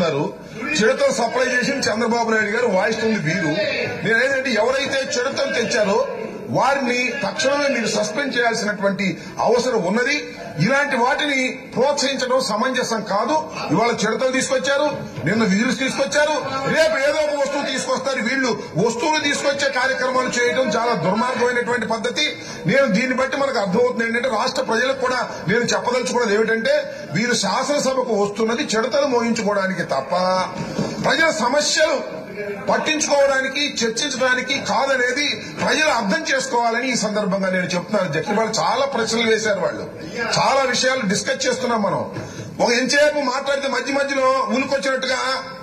వాయిస్తున్నారు చిడతలు supply చేసిన చంద్రబాబు నాయుడు గారు వాయిస్తుంది వీరు నేనేంటంటే ఎవరైతే చిడతలు తెచ్చారో వారిని తక్షణమే మీరు సస్పెండ్ చేయాల్సినటువంటి అవసరం ఉన్నది ఇలాంటి వాటిని ప్రోత్సహించడం సమంజసం కాదు ఇవాళ చిడతలు తీసుకొచ్చారు నిన్న వీరుస్ తీసుకొచ్చారు రేపు ఏదో ఒక వస్తువు తీసుకొస్తారు వీళ్ళు వస్తువులు తీసుకొచ్చే కార్యక్రమాలు చేయడం చాలా దుర్మార్గమైనటువంటి పద్ధతి నేను దీన్ని బట్టి మనకు అర్థమవుతుంది ఏంటంటే రాష్ట్ర ప్రజలకు కూడా నేను చెప్పదలుచుకున్నది ఏమిటంటే వీరు శాసనసభకు వస్తున్నది చిడతలు మోయించుకోవడానికి తప్ప ప్రజల సమస్యలు పట్టించుకోవడానికి చర్చించడానికి కాదనేది ప్రజలు అర్థం చేసుకోవాలని ఈ సందర్భంగా నేను చెప్తున్నాను జడ్జి వాళ్ళు చాలా ప్రశ్నలు వేశారు వాళ్ళు చాలా విషయాలు డిస్కస్ చేస్తున్నాం మనం ఒక ఎంతసేపు మాట్లాడితే మధ్య మధ్యలో ఉనికొచ్చినట్టుగా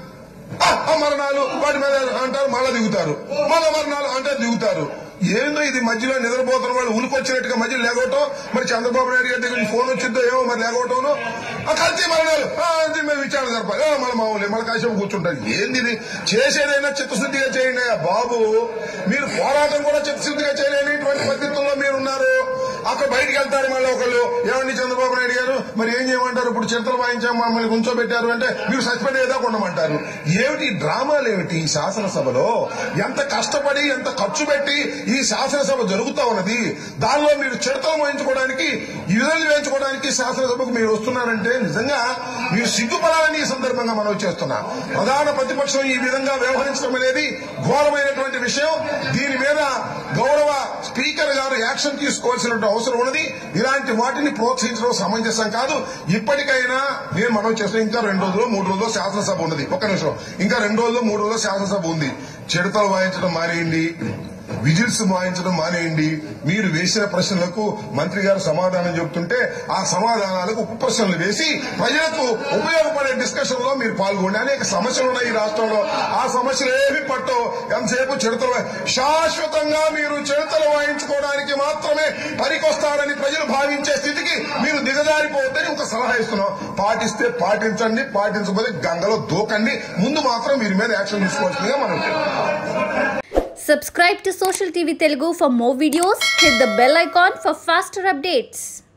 "ఆ, ఆ మరణాలు వాటి మీద అంటారు మళ్ళా దిగుతారు మళ్ళా మరణాలు అంటారు దిగుతారు ఏందో ఇది మధ్యలో నిద్రపోతున్న వాళ్ళు ఉనికొచ్చినట్టుగా మధ్యలో లేకపోవటం మరి చంద్రబాబు నాయుడు గారి దగ్గర నుంచి ఫోన్ వచ్చిందో ఏమో మరి లేకపోవటం ఆ కల్తీ మరణాలు ఆ, అది మేము విచారణ జరపాలి ఆ, మళ్ళీ మామూలు మళ్ళీ కాసేపు కూర్చుంటారు ఏంది ఇది చేసేదైనా చిత్తశుద్ధిగా చేయండి అయ్యా బాబు మీరు పోరాటం కూడా చిత్తశుద్ధిగా చేయలేనిటువంటి పరిస్థితుల్లో మీరు ఉన్నారు అక్కడ బయటికి వెళ్తారు మళ్ళీ ఒకళ్ళు ఏమండి చంద్రబాబు నాయుడు గారు మరి ఏం చేయమంటారు ఇప్పుడు చింతలు వాయించాం మమ్మల్ని కూర్చోబెట్టారు అంటే మీరు సస్పెండ్ ఏదో ఉండమంటారు ఏమిటి ఈ డ్రామాలు ఏమిటి ఈ శాసనసభలో ఎంత కష్టపడి ఎంత ఖర్చు పెట్టి ఈ శాసనసభ జరుగుతా ఉన్నది దానిలో మీరు చిడతలు వాయించుకోవడానికి యుధులు వేయించుకోవడానికి శాసనసభకు మీరు వస్తున్నారంటే నిజంగా మీరు సిగ్గుపడాలని ఈ సందర్భంగా మనం చేస్తున్నా ప్రధాన ప్రతిపక్షం ఈ విధంగా వ్యవహరించడం అనేది ఘోరమైనటువంటి విషయం దీని మీద గౌరవ స్పీకర్ గారు యాక్షన్ తీసుకోవాల్సిన అవసరం ఉన్నది ఇలాంటి వాటిని ప్రోత్సహించడం సమంజసం కాదు ఇప్పటికైనా నేను మనం చేస్తాం ఇంకా రెండు రోజులు మూడు రోజులు శాసనసభ ఉన్నది ఒక్క నిమిషం ఇంకా రెండు రోజులు మూడు రోజులు శాసనసభ ఉంది చిడతలు వాయించడం మానేయండి విజిల్స్ వాయించడం మానేయండి మీరు వేసిన ప్రశ్నలకు మంత్రి గారు సమాధానం చెబుతుంటే ఆ సమాధానాలకు ఉప ప్రశ్నలు వేసి ప్రజలకు ఉపయోగపడే డిస్కషన్ లో మీరు పాల్గొండి అనేక సమస్యలు ఉన్నాయి ఈ రాష్ట్రంలో ఆ సమస్యలు ఏమి పట్టవు ఎంతసేపు చిడతలు వాయి- శాశ్వతంగా మీరు చిడతలు వాయించుకోవడానికి మాత్రమే పనికొస్తారని ప్రజలు భావించే స్థితికి మీరు దిగజారిపోవద్దని ఒక సలహా ఇస్తున్నాం పాటిస్తే పాటించండి పాటించకపోతే గంగలో దూకండి ముందు మాత్రం మీరు మీద యాక్షన్ తీసుకోవాల్సిందిగా మనం చెప్తాం Subscribe to Social TV Telugu for more videos. Hit the bell icon for faster updates.